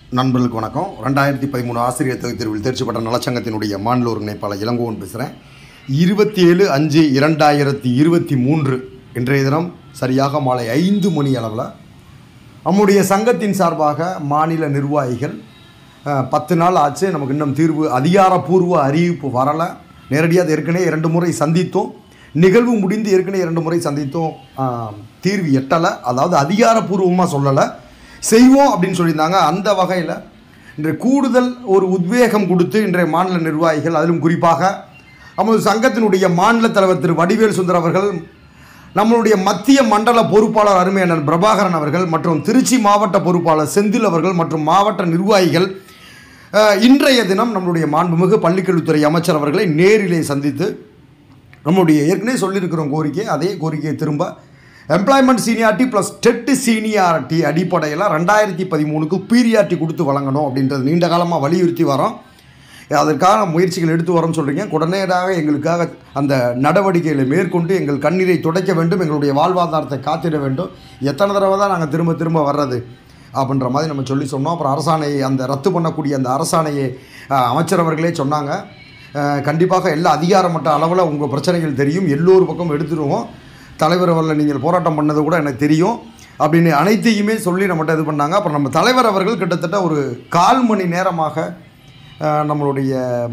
நண்பர்களுக்கு வணக்கம் ரெண்டாயிரத்தி பதிமூணு ஆசிரியர் தகுதி தேர்வில் தேர்ச்சி பெற்ற நலச்சங்கத்தினுடைய மாநில ஒருங்கிணைப்பாளர் இளங்கோவன் பேசுகிறேன் இருபத்தி ஏழு அஞ்சு இரண்டாயிரத்தி இருபத்தி மூன்று இன்றைய தினம் சரியாக மாலை ஐந்து மணி அளவில் நம்முடைய சங்கத்தின் சார்பாக மாநில நிர்வாகிகள் அஹ், பத்து நாள் ஆச்சு நமக்கு இன்னும் தீர்வு அதிகாரப்பூர்வ அறிவிப்பு வரலை நேரடியாக ஏற்கனவே இரண்டு முறை சந்தித்தோம் நிகழ்வு முடிந்து ஏற்கனவே இரண்டு முறை சந்தித்தோம் அஹ், தீர்வு எட்டலை அதாவது அதிகாரப்பூர்வமாக சொல்லலை செய்வோம் அப்படின்னு சொல்லியிருந்தாங்க அந்த வகையில் இன்றைய கூடுதல் ஒரு உத்வேகம் கொடுத்து இன்றைய மாநில நிர்வாகிகள் அதிலும் குறிப்பாக நமது சங்கத்தினுடைய மாநில தலைவர் திரு வடிவேல் சுந்தர் அவர்கள் நம்மளுடைய மத்திய மண்டல பொறுப்பாளர் அருமையண்ணன் பிரபாகரன் அவர்கள் மற்றும் திருச்சி மாவட்ட பொறுப்பாளர் செந்தில் அவர்கள் மற்றும் மாவட்ட நிர்வாகிகள் அஹ், இன்றைய தினம் நம்மளுடைய மாண்புமிகு பள்ளிக்கல்வித்துறை அமைச்சர் அவர்களை நேரிலே சந்தித்து நம்மளுடைய ஏற்கனவே சொல்லியிருக்கிறோம் கோரிக்கை அதே கோரிக்கையை திரும்ப employment seniority plus TET seniority அடிப்படையில் ரெண்டாயிரத்தி பதிமூணுக்கு பீரியாரிட்டி கொடுத்து வழங்கணும் அப்படின்றது நீண்ட காலமாக வலியுறுத்தி வரோம் அதற்கான முயற்சிகள் எடுத்து வரோம்னு சொல்கிறீங்க உடனடியாக எங்களுக்காக அந்த நடவடிக்கைகளை மேற்கொண்டு எங்கள் கண்ணீரை துடைக்க வேண்டும் எங்களுடைய வாழ்வாதாரத்தை காத்திட வேண்டும் எத்தனை தடவை தான் நாங்கள் திரும்ப திரும்ப வர்றது அப்படின்ற மாதிரி நம்ம சொல்லி சொன்னோம் அப்புறம் அரசாணையை அந்த ரத்து பண்ணக்கூடிய அந்த அரசாணையை அஹ், அமைச்சர் அவர்களே சொன்னாங்க அஹ், கண்டிப்பாக எல்லா அதிகாரமற்ற அளவில் உங்கள் பிரச்சனைகள் தெரியும் எல்லோரு பக்கம் எடுத்துருவோம் தலைவர் அவர்கள் நீங்கள் போராட்டம் பண்ணது கூட எனக்கு தெரியும் அப்படின்னு அனைத்தையுமே சொல்லி நம்மகிட்ட இது பண்ணாங்க அப்புறம் நம்ம தலைவர் அவர்கள் கிட்டத்தட்ட ஒரு கால் மணி நேரமாக அஹ், நம்மளுடைய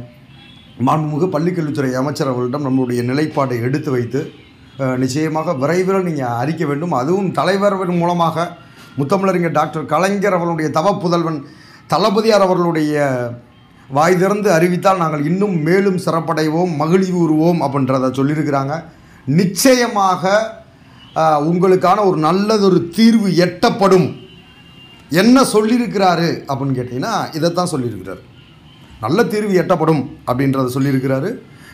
மாண்புமிகு பள்ளிக்கல்வித்துறை அமைச்சர் அவர்களிடம் நம்மளுடைய நிலைப்பாட்டை எடுத்து வைத்து அஹ், நிச்சயமாக விரைவில் நீங்கள் அறிக்க வேண்டும் அதுவும் தலைவர்கள் மூலமாக முத்தமிழறிஞர் டாக்டர் கலைஞர் அவர்களுடைய தவப்புதல்வன் தளபதியார் அவர்களுடைய வாய் திறந்து அறிவித்தால் நாங்கள் இன்னும் மேலும் சிறப்படைவோம் மகிழ்வுறுவோம் அப்படின்றத சொல்லியிருக்கிறாங்க நிச்சயமாக அஹ், உங்களுக்கான ஒரு நல்லதொரு தீர்வு எட்டப்படும் என்ன சொல்லியிருக்கிறாரு அப்படின்னு கேட்டிங்கன்னா இதைத்தான் சொல்லியிருக்கிறார் நல்ல தீர்வு எட்டப்படும் அப்படின்றத சொல்லியிருக்கிறாரு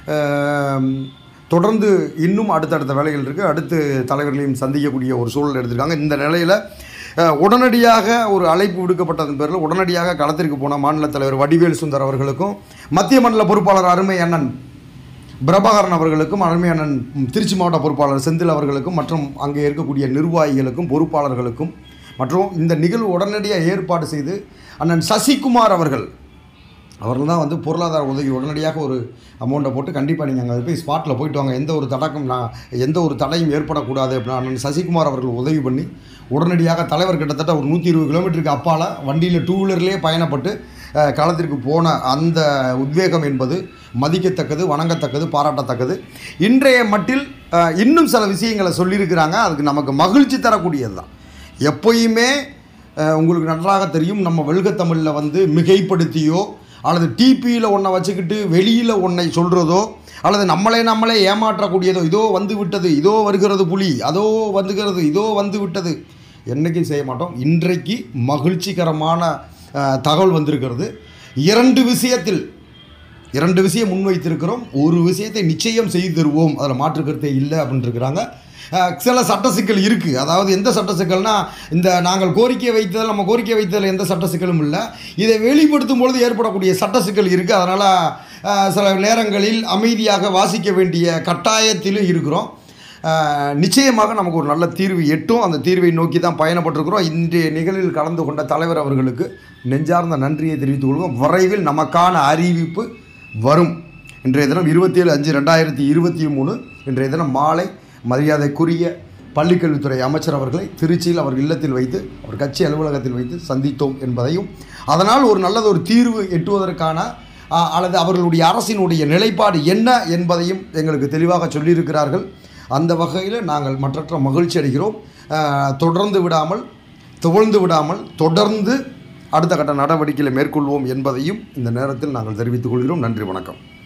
அஹ், தொடர்ந்து இன்னும் அடுத்தடுத்த வேலைகள் இருக்குது அடுத்து தலைவர்களையும் சந்திக்கக்கூடிய ஒரு சூழல் எடுத்திருக்காங்க இந்த நிலையில் அஹ், உடனடியாக ஒரு அழைப்பு விடுக்கப்பட்டதன் பேரில் உடனடியாக களத்திற்கு போன மாநில தலைவர் வடிவேல் சுந்தர் அவர்களுக்கும் மத்திய மண்டல பொறுப்பாளர் அருமை அண்ணன் பிரபாகரன் அவர்களுக்கும் அருமை அண்ணன் திருச்சி மாவட்ட பொறுப்பாளர் செந்தில் அவர்களுக்கும் மற்றும் அங்கே இருக்கக்கூடிய நிர்வாகிகளுக்கும் பொறுப்பாளர்களுக்கும் மற்றும் இந்த நிகழ்வு உடனடியாக ஏற்பாடு செய்து அண்ணன் சசிகுமார் அவர்கள் அவர்கள் தான் வந்து பொருளாதார உதவி உடனடியாக ஒரு அமௌண்ட்டை போட்டு கண்டிப்பாக நீங்கள் அங்கே போய் ஸ்பாட்டில் போயிட்டு வாங்க எந்த ஒரு தடக்கம் நான் எந்த ஒரு தடையும் ஏற்படக்கூடாது அப்படின்னா அண்ணன் சசிகுமார் அவர்கள் உதவி பண்ணி உடனடியாக தலைவர் கிட்டத்தட்ட ஒரு நூற்றி இருபது கிலோமீட்டருக்கு அப்பால் வண்டியில் டூ வீலர்லேயே பயணப்பட்டு அஹ், களத்திற்கு போன அந்த உத்வேகம் என்பது மதிக்கத்தக்கது வணங்கத்தக்கது பாராட்டத்தக்கது இன்றைய மட்டில் அஹ், இன்னும் சில விஷயங்களை சொல்லியிருக்கிறாங்க அதுக்கு நமக்கு மகிழ்ச்சி தரக்கூடியது தான் எப்பயுமே அஹ், உங்களுக்கு நன்றாக தெரியும் நம்ம வெல்க தமிழில் வந்து மிகைப்படுத்தியோ அல்லது டிபியில் ஒன்றை வச்சுக்கிட்டு வெளியில் ஒன்றை சொல்கிறதோ அல்லது நம்மளே நம்மளே ஏமாற்றக்கூடியதோ இதோ வந்து விட்டது இதோ வருகிறது புலி அதோ வந்துகிறது இதோ வந்து விட்டது என்றைக்கும் செய்ய மாட்டோம் இன்றைக்கு மகிழ்ச்சிகரமான அஹ், தகவல் வந்திருக்கிறது இரண்டு விஷயத்தில் இரண்டு விஷயம் முன்வைத்திருக்கிறோம் ஒரு விஷயத்தை நிச்சயம் செய்து தருவோம் அதில் மாற்று கருத்தே இல்லை அப்படின்னு இருக்கிறாங்க அஹ், சில சட்ட சிக்கல் இருக்குது அதாவது எந்த சட்ட சிக்கல்னா இந்த நாங்கள் கோரிக்கை வைத்ததில் நம்ம கோரிக்கை வைத்ததில் எந்த சட்ட சிக்கலும் இல்லை இதை வெளிப்படுத்தும் பொழுது ஏற்படக்கூடிய சட்ட சிக்கல் இருக்குது அதனால் சில நேரங்களில் அமைதியாக வாசிக்க வேண்டிய கட்டாயத்திலும் இருக்கிறோம் அஹ், நிச்சயமாக நமக்கு ஒரு நல்ல தீர்வு எட்டும் அந்த தீர்வை நோக்கி தான் பயணப்பட்டிருக்கிறோம் இன்றைய நிகழ்வில் கலந்து கொண்ட தலைவர் அவர்களுக்கு நெஞ்சார்ந்த நன்றியை தெரிவித்துக் கொள்வோம் விரைவில் நமக்கான அறிவிப்பு வரும் இன்றைய தினம் இருபத்தி ஏழு அஞ்சு ரெண்டாயிரத்தி இருபத்தி மூணு இன்றைய தினம் மாலை மரியாதைக்குரிய பள்ளிக்கல்வித்துறை அமைச்சர் அவர்களை திருச்சியில் அவர் இல்லத்தில் வைத்து அவர் கட்சி அலுவலகத்தில் வைத்து சந்தித்தோம் என்பதையும் அதனால் ஒரு நல்லது ஒரு தீர்வு எட்டுவதற்கான ஆ, அல்லது அவர்களுடைய அரசினுடைய நிலைப்பாடு என்ன என்பதையும் எங்களுக்கு தெளிவாக சொல்லியிருக்கிறார்கள் அந்த வகையில் நாங்கள் மற்றற்ற மகிழ்ச்சி அடைகிறோம் ஆ, தொடர்ந்து விடாமல் துவழ்ந்து விடாமல் தொடர்ந்து அடுத்த கட்ட நடவடிக்கைகளை மேற்கொள்வோம் என்பதையும் இந்த நேரத்தில் நாங்கள் தெரிவித்துக் கொள்கிறோம் நன்றி வணக்கம்